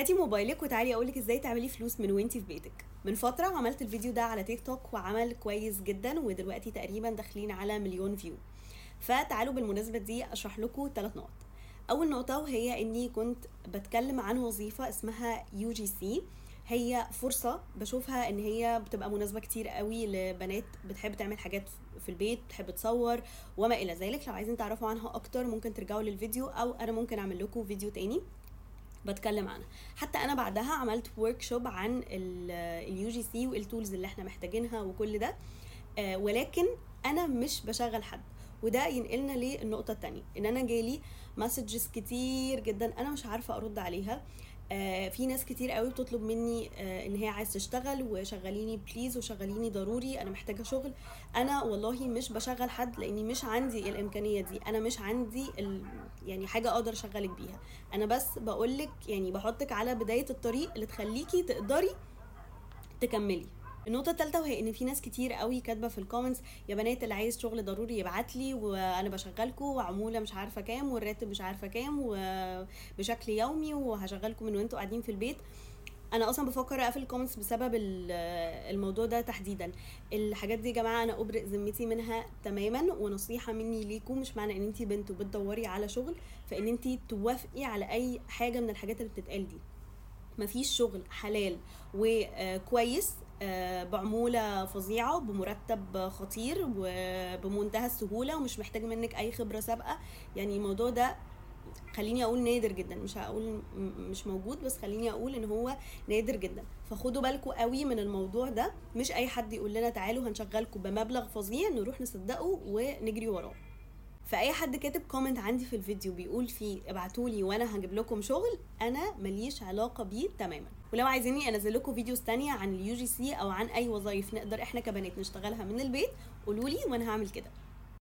هاتي موبايلك وتعالي اقولك ازاي تعملي فلوس من وانتي في بيتك من فتره عملت الفيديو ده على تيك توك وعمل كويس جدا ودلوقتي تقريبا داخلين على مليون فيو فتعالوا بالمناسبه دي اشرح لكم ثلاث نقط اول نقطه وهي اني كنت بتكلم عن وظيفه اسمها يو جي سي هي فرصة بشوفها ان هي بتبقى مناسبة كتير قوي لبنات بتحب تعمل حاجات في البيت بتحب تصور وما الى ذلك لو عايزين تعرفوا عنها اكتر ممكن ترجعوا للفيديو او انا ممكن اعمل لكم فيديو تاني بتكلم عنها حتى انا بعدها عملت ورك شوب عن اليو جي سي والتولز اللي احنا محتاجينها وكل ده آه، ولكن انا مش بشغل حد وده ينقلنا للنقطة التانية ان انا جالي مسجز كتير جدا انا مش عارفة ارد عليها آه في ناس كتير قوي بتطلب مني آه ان هي عايز تشتغل وشغليني بليز وشغليني ضروري انا محتاجه شغل انا والله مش بشغل حد لاني مش عندي الامكانيه دي انا مش عندي ال... يعني حاجه اقدر اشغلك بيها انا بس بقولك يعني بحطك على بدايه الطريق اللي تخليكي تقدري تكملي النقطة الثالثة وهي ان في ناس كتير قوي كاتبة في الكومنتس يا بنات اللي عايز شغل ضروري يبعت لي وانا بشغلكم وعمولة مش عارفة كام والراتب مش عارفة كام وبشكل يومي وهشغلكم من وانتوا قاعدين في البيت انا اصلا بفكر اقفل الكومنتس بسبب الموضوع ده تحديدا الحاجات دي يا جماعه انا ابرئ ذمتي منها تماما ونصيحه مني ليكم مش معنى ان انت بنت وبتدوري على شغل فان انت توافقي على اي حاجه من الحاجات اللي بتتقال دي مفيش شغل حلال وكويس آه، بعمولة فظيعة بمرتب خطير وبمنتهى السهولة ومش محتاج منك أي خبرة سابقة يعني الموضوع ده خليني اقول نادر جدا مش هقول مش موجود بس خليني اقول ان هو نادر جدا فخدوا بالكم قوي من الموضوع ده مش اي حد يقول لنا تعالوا هنشغلكم بمبلغ فظيع نروح نصدقه ونجري وراه فاي حد كاتب كومنت عندي في الفيديو بيقول فيه ابعتولي وانا هجيب لكم شغل انا ماليش علاقه بيه تماما ولو عايزيني انزل لكم فيديوز تانية عن اليو جي سي او عن اي وظايف نقدر احنا كبنات نشتغلها من البيت قولوا لي وانا هعمل كده